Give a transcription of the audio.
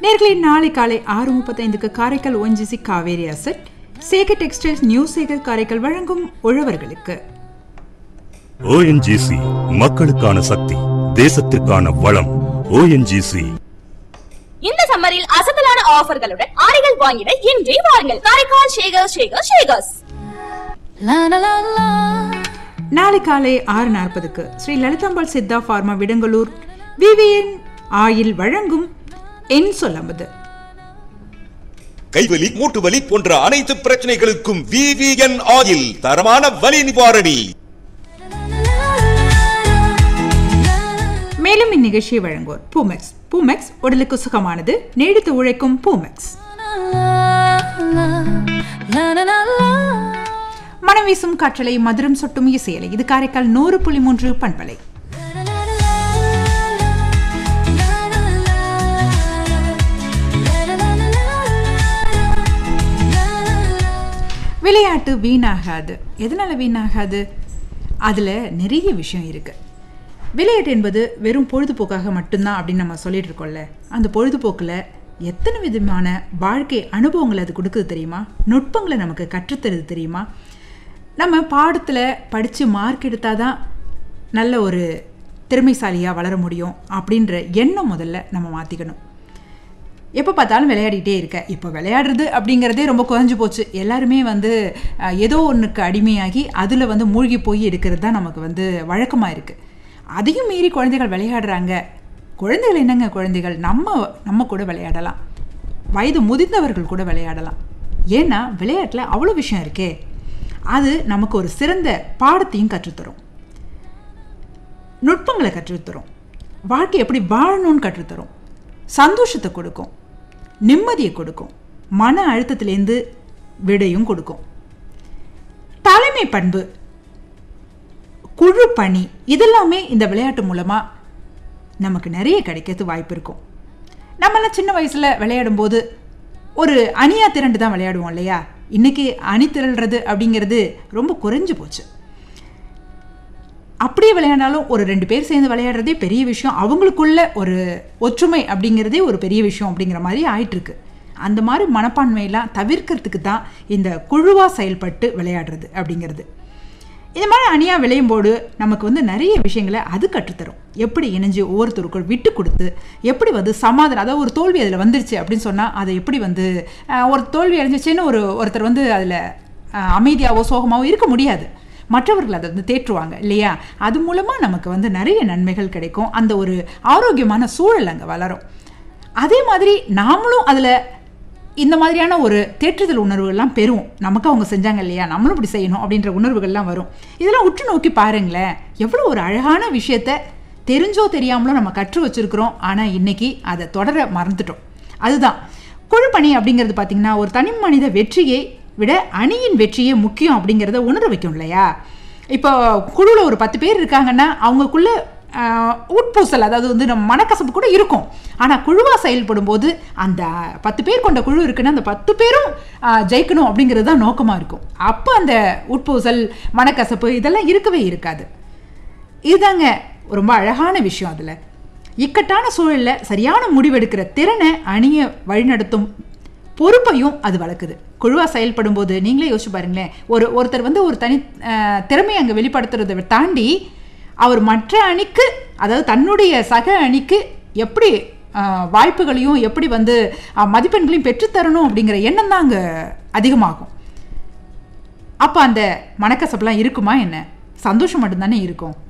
நேர்களை நாளை காலை ஆறு முப்பத்தைந்துக்கு Karaikal ONGC Kaveri asset Sekar textiles new Sekar Karaikal வழங்கும் உழவர்களுக்கு ஓஎன்ஜிசி மக்களுக்கான சக்தி தேசத்திற்கான வளம் ஓஎன்ஜிசி இந்த சம்மரில் அசத்தலான ஆஃபர்களுடன் ஆடைகள் வாங்கிட இன்றே வாருங்கள் காரைக்கால் ஷேகர் ஷேகர் ஷேகர்ஸ் நாளை காலை ஆறு நாற்பதுக்கு Sri Lalithambal Siddha pharma Vidangalur VVN oil வழங்கும் என் சொல்லம்பது கைவலி மூட்டு வலி போன்ற அனைத்து பிரச்சனைகளுக்கும் விவிஎன் ஆயில் தரமான வலி நிவாரணி மேலும் இந்நிகழ்ச்சியை வழங்குவோர் பூமெக்ஸ் பூமெக்ஸ் உடலுக்கு சுகமானது நீடித்து உழைக்கும் பூமெக்ஸ் மனம் வீசும் காற்றலை மதுரம் சொட்டும் இசையலை இது காரைக்கால் நூறு புள்ளி மூன்று பண்பலை விளையாட்டு வீணாகாது எதனால வீணாகாது அதில் நிறைய விஷயம் இருக்கு விளையாட்டு என்பது வெறும் பொழுதுபோக்காக மட்டும்தான் அப்படின்னு நம்ம சொல்லிட்டு இருக்கோம்ல அந்த பொழுதுபோக்கில் எத்தனை விதமான வாழ்க்கை அனுபவங்களை அது கொடுக்குது தெரியுமா நுட்பங்களை நமக்கு கற்றுத்தருது தெரியுமா நம்ம பாடத்தில் படித்து மார்க் எடுத்தால் தான் நல்ல ஒரு திறமைசாலியாக வளர முடியும் அப்படின்ற எண்ணம் முதல்ல நம்ம மாற்றிக்கணும் எப்போ பார்த்தாலும் விளையாடிட்டே இருக்க இப்போ விளையாடுறது அப்படிங்கிறதே ரொம்ப குறைஞ்சு போச்சு எல்லாருமே வந்து அஹ், ஏதோ ஒன்றுக்கு அடிமையாகி அதில் வந்து மூழ்கி போய் எடுக்கிறது தான் நமக்கு வந்து வழக்கமாக இருக்குது அதையும் மீறி குழந்தைகள் விளையாடுறாங்க குழந்தைகள் என்னங்க குழந்தைகள் நம்ம நம்ம கூட விளையாடலாம் வயது முதிர்ந்தவர்கள் கூட விளையாடலாம் ஏன்னா விளையாட்டில் அவ்வளோ விஷயம் இருக்கே அது நமக்கு ஒரு சிறந்த பாடத்தையும் கற்றுத்தரும் நுட்பங்களை கற்றுத்தரும் வாழ்க்கை எப்படி வாழணும்னு கற்றுத்தரும் சந்தோஷத்தை கொடுக்கும் நிம்மதியை கொடுக்கும் மன அழுத்தத்திலேருந்து விடையும் கொடுக்கும் தலைமை பண்பு குழு பணி இதெல்லாமே இந்த விளையாட்டு மூலமாக நமக்கு நிறைய கிடைக்கிறது வாய்ப்பு இருக்கும் நம்மளாம் சின்ன வயசில் விளையாடும்போது ஒரு அணியாக திரண்டு தான் விளையாடுவோம் இல்லையா இன்னைக்கு அணி திரள்றது அப்படிங்கிறது ரொம்ப குறைஞ்சு போச்சு அப்படியே விளையாடினாலும் ஒரு ரெண்டு பேர் சேர்ந்து விளையாடுறதே பெரிய விஷயம் அவங்களுக்குள்ள ஒரு ஒற்றுமை அப்படிங்கிறதே ஒரு பெரிய விஷயம் அப்படிங்கிற மாதிரி ஆயிட்டிருக்கு அந்த மாதிரி மனப்பான்மையெல்லாம் தவிர்க்கிறதுக்கு தான் இந்த குழுவாக செயல்பட்டு விளையாடுறது அப்படிங்கிறது இந்த மாதிரி அணியாக விளையும் போது நமக்கு வந்து நிறைய விஷயங்களை அது கற்றுத்தரும் எப்படி இணைஞ்சு ஒவ்வொருத்தருக்கும் விட்டு கொடுத்து எப்படி வந்து சமாதானம் அதாவது ஒரு தோல்வி அதில் வந்துருச்சு அப்படின்னு சொன்னால் அதை எப்படி வந்து அஹ், ஒரு தோல்வி அடைஞ்சிச்சுன்னு ஒரு ஒருத்தர் வந்து அதில் அமைதியாவோ சோகமாவோ இருக்க முடியாது மற்றவர்கள் அதை வந்து தேற்றுவாங்க இல்லையா அது மூலமாக நமக்கு வந்து நிறைய நன்மைகள் கிடைக்கும் அந்த ஒரு ஆரோக்கியமான சூழல் அங்கே வளரும் அதே மாதிரி நாமளும் அதில் இந்த மாதிரியான ஒரு தேற்றுதல் உணர்வுகள்லாம் பெறும் நமக்கு அவங்க செஞ்சாங்க இல்லையா நம்மளும் இப்படி செய்யணும் அப்படின்ற உணர்வுகள்லாம் வரும் இதெல்லாம் உற்று நோக்கி பாருங்களேன் எவ்வளோ ஒரு அழகான விஷயத்த தெரிஞ்சோ தெரியாமலோ நம்ம கற்று வச்சிருக்கிறோம் ஆனால் இன்னைக்கு அதை தொடர மறந்துட்டோம் அதுதான் குழுப்பணி அப்படிங்கிறது பார்த்தீங்கன்னா ஒரு தனி மனித வெற்றியை விட அணியின் வெற்றியே முக்கியம் அப்படிங்கிறத உணர வைக்கும் இல்லையா இப்போ குழுவில் ஒரு பத்து பேர் இருக்காங்கன்னா அவங்களுக்குள்ள ஆஹ், உட்பூசல் அதாவது வந்து நம்ம மனக்கசப்பு கூட இருக்கும் ஆனால் குழுவாக செயல்படும் போது அந்த பத்து பேர் கொண்ட குழு இருக்குன்னா அந்த பத்து பேரும் ஆஹ், ஜெயிக்கணும் அப்படிங்கிறது தான் நோக்கமாக இருக்கும் அப்போ அந்த உட்பூசல் மனக்கசப்பு இதெல்லாம் இருக்கவே இருக்காது இதுதாங்க ரொம்ப அழகான விஷயம் அதில் இக்கட்டான சூழலில் சரியான முடிவெடுக்கிற திறனை அணியை வழிநடத்தும் பொறுப்பையும் அது வளர்க்குது குழுவாக செயல்படும் போது நீங்களே யோசிச்சு பாருங்களேன் ஒரு ஒருத்தர் வந்து ஒரு தனி அஹ், திறமையை அங்கே வெளிப்படுத்துறதை தாண்டி அவர் மற்ற அணிக்கு அதாவது தன்னுடைய சக அணிக்கு எப்படி அஹ், வாய்ப்புகளையும் எப்படி வந்து அஹ், மதிப்பெண்களையும் பெற்றுத்தரணும் அப்படிங்கிற எண்ணம் தான் அங்கே அதிகமாகும் அப்போ அந்த மனக்கசப்புலாம் இருக்குமா என்ன சந்தோஷம் மட்டும்தானே இருக்கும்